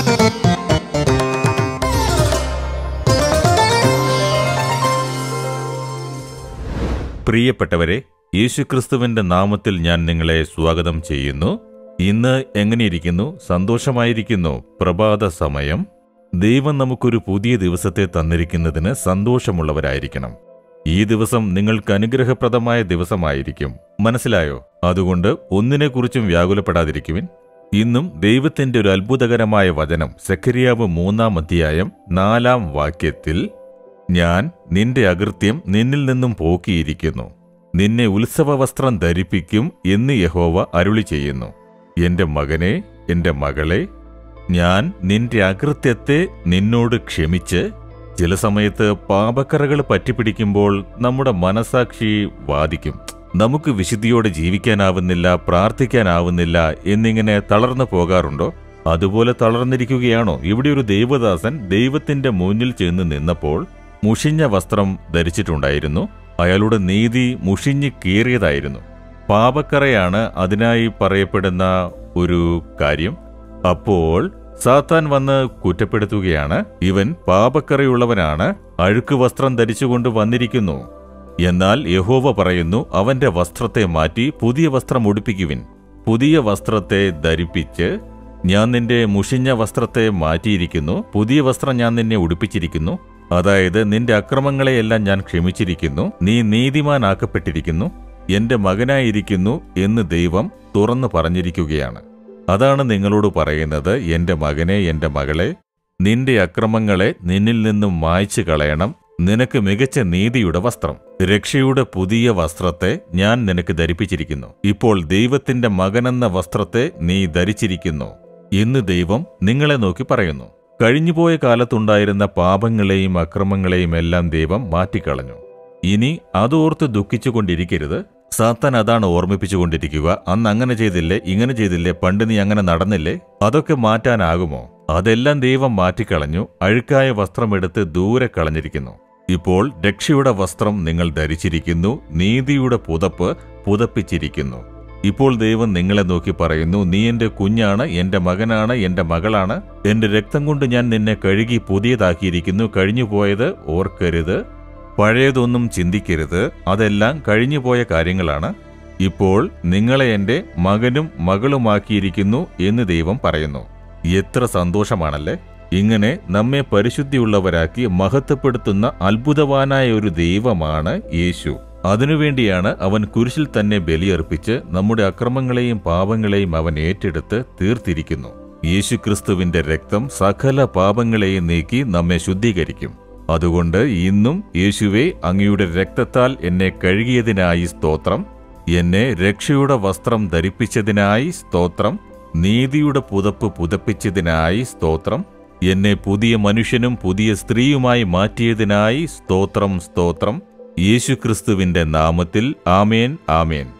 പ്രിയപ്പെട്ടവരെ യേശുക്രിസ്തുവിന്റെ നാമത്തിൽ ഞാൻ നിങ്ങളെ സ്വാഗതം ചെയ്യുന്നു ഇന്ന് എങ്ങനെയിരിക്കുന്നു സന്തോഷമായിരിക്കുന്നു പ്രഭാത സമയം ദൈവം നമുക്കൊരു പുതിയ ദിവസത്തെ തന്നിരിക്കുന്നതിന് സന്തോഷമുള്ളവരായിരിക്കണം ഈ ദിവസം നിങ്ങൾക്ക് അനുഗ്രഹപ്രദമായ ദിവസമായിരിക്കും മനസ്സിലായോ അതുകൊണ്ട് ഒന്നിനെക്കുറിച്ചും വ്യാകുലപ്പെടാതിരിക്കുവിൻ ഇന്നും ദൈവത്തിന്റെ ഒരു അത്ഭുതകരമായ വചനം സെഖരിയാവ് മൂന്നാം അധ്യായം നാലാം വാക്യത്തിൽ ഞാൻ നിന്റെ അകൃത്യം നിന്നിൽ നിന്നും പോക്കിയിരിക്കുന്നു നിന്നെ ഉത്സവവസ്ത്രം ധരിപ്പിക്കും എന്ന് യഹോവ അരുളി ചെയ്യുന്നു എന്റെ മകനെ എന്റെ മകളെ ഞാൻ നിന്റെ അകൃത്യത്തെ നിന്നോട് ക്ഷമിച്ച് ചില സമയത്ത് പാപക്കറകൾ പറ്റിപ്പിടിക്കുമ്പോൾ നമ്മുടെ മനസാക്ഷി വാദിക്കും നമുക്ക് വിശുദ്ധിയോടെ ജീവിക്കാനാവുന്നില്ല പ്രാർത്ഥിക്കാനാവുന്നില്ല എന്നിങ്ങനെ തളർന്നു പോകാറുണ്ടോ അതുപോലെ തളർന്നിരിക്കുകയാണോ ഇവിടെ ഒരു ദൈവദാസൻ ദൈവത്തിന്റെ മുന്നിൽ ചെന്ന് നിന്നപ്പോൾ മുഷിഞ്ഞ വസ്ത്രം ധരിച്ചിട്ടുണ്ടായിരുന്നു അയാളുടെ നീതി മുഷിഞ്ഞ് കീറിയതായിരുന്നു പാപക്കറയാണ് അതിനായി പറയപ്പെടുന്ന ഒരു കാര്യം അപ്പോൾ സാത്താൻ വന്ന് കുറ്റപ്പെടുത്തുകയാണ് ഇവൻ പാപക്കറയുള്ളവനാണ് അഴുക്ക് വസ്ത്രം ധരിച്ചുകൊണ്ട് വന്നിരിക്കുന്നു എന്നാൽ യഹോവ പറയുന്നു അവന്റെ വസ്ത്രത്തെ മാറ്റി പുതിയ വസ്ത്രം ഉടുപ്പിക്കുവിൻ പുതിയ വസ്ത്രത്തെ ധരിപ്പിച്ച് ഞാൻ നിന്റെ മുഷിഞ്ഞ വസ്ത്രത്തെ മാറ്റിയിരിക്കുന്നു പുതിയ വസ്ത്രം ഞാൻ നിന്നെ ഉടുപ്പിച്ചിരിക്കുന്നു അതായത് നിന്റെ അക്രമങ്ങളെയെല്ലാം ഞാൻ ക്ഷമിച്ചിരിക്കുന്നു നീ നീതിമാനാക്കപ്പെട്ടിരിക്കുന്നു എന്റെ മകനായിരിക്കുന്നു എന്ന് ദൈവം തുറന്നു പറഞ്ഞിരിക്കുകയാണ് അതാണ് നിങ്ങളോട് പറയുന്നത് എന്റെ മകനെ എന്റെ മകളെ നിന്റെ അക്രമങ്ങളെ നിന്നിൽ നിന്നും മായ്ച്ചു കളയണം നിനക്ക് മികച്ച നീതിയുടെ വസ്ത്രം രക്ഷയുടെ പുതിയ വസ്ത്രത്തെ ഞാൻ നിനക്ക് ധരിപ്പിച്ചിരിക്കുന്നു ഇപ്പോൾ ദൈവത്തിന്റെ മകനെന്ന വസ്ത്രത്തെ നീ ധരിച്ചിരിക്കുന്നു എന്ന് ദൈവം നിങ്ങളെ നോക്കി പറയുന്നു കഴിഞ്ഞുപോയ കാലത്തുണ്ടായിരുന്ന പാപങ്ങളെയും അക്രമങ്ങളെയും എല്ലാം ദൈവം മാറ്റിക്കളഞ്ഞു ഇനി അതോർത്ത് ദുഃഖിച്ചുകൊണ്ടിരിക്കരുത് സാത്താൻ അതാണ് ഓർമ്മിപ്പിച്ചുകൊണ്ടിരിക്കുക അന്ന് അങ്ങനെ ചെയ്തില്ലേ ഇങ്ങനെ ചെയ്തില്ലേ പണ്ട് നീ അങ്ങനെ നടന്നില്ലേ അതൊക്കെ മാറ്റാനാകുമോ അതെല്ലാം ദൈവം മാറ്റിക്കളഞ്ഞു അഴുക്കായ വസ്ത്രമെടുത്ത് ദൂരെ കളഞ്ഞിരിക്കുന്നു ഇപ്പോൾ രക്ഷയുടെ വസ്ത്രം നിങ്ങൾ ധരിച്ചിരിക്കുന്നു നീതിയുടെ പുതപ്പ് പുതപ്പിച്ചിരിക്കുന്നു ഇപ്പോൾ ദൈവം നിങ്ങളെ നോക്കി പറയുന്നു നീ എന്റെ കുഞ്ഞാണ് എന്റെ മകനാണ് എന്റെ മകളാണ് എന്റെ രക്തം കൊണ്ട് ഞാൻ നിന്നെ കഴുകി പുതിയതാക്കിയിരിക്കുന്നു കഴിഞ്ഞുപോയത് ഓർക്കരുത് പഴയതൊന്നും ചിന്തിക്കരുത് അതെല്ലാം കഴിഞ്ഞുപോയ കാര്യങ്ങളാണ് ഇപ്പോൾ നിങ്ങളെ എന്റെ മകനും മകളുമാക്കിയിരിക്കുന്നു എന്ന് ദൈവം പറയുന്നു എത്ര സന്തോഷമാണല്ലേ ഇങ്ങനെ നമ്മെ പരിശുദ്ധിയുള്ളവരാക്കി മഹത്വപ്പെടുത്തുന്ന അത്ഭുതവാനായ ഒരു ദൈവമാണ് യേശു അതിനുവേണ്ടിയാണ് അവൻ കുരിശിൽ തന്നെ ബലിയർപ്പിച്ച് നമ്മുടെ അക്രമങ്ങളെയും പാപങ്ങളെയും അവൻ ഏറ്റെടുത്ത് തീർത്തിരിക്കുന്നു യേശുക്രിസ്തുവിന്റെ രക്തം സകല പാപങ്ങളെയും നീക്കി നമ്മെ ശുദ്ധീകരിക്കും അതുകൊണ്ട് ഇന്നും യേശുവെ അങ്ങയുടെ രക്തത്താൽ എന്നെ കഴുകിയതിനായി സ്തോത്രം എന്നെ രക്ഷയുടെ വസ്ത്രം ധരിപ്പിച്ചതിനായി സ്തോത്രം നീതിയുടെ പുതപ്പ് പുതപ്പിച്ചതിനായി സ്തോത്രം എന്നെ പുതിയ മനുഷ്യനും പുതിയ സ്ത്രീയുമായി മാറ്റിയതിനായി സ്തോത്രം സ്തോത്രം യേശുക്രിസ്തുവിന്റെ നാമത്തിൽ ആമേൻ ആമേൻ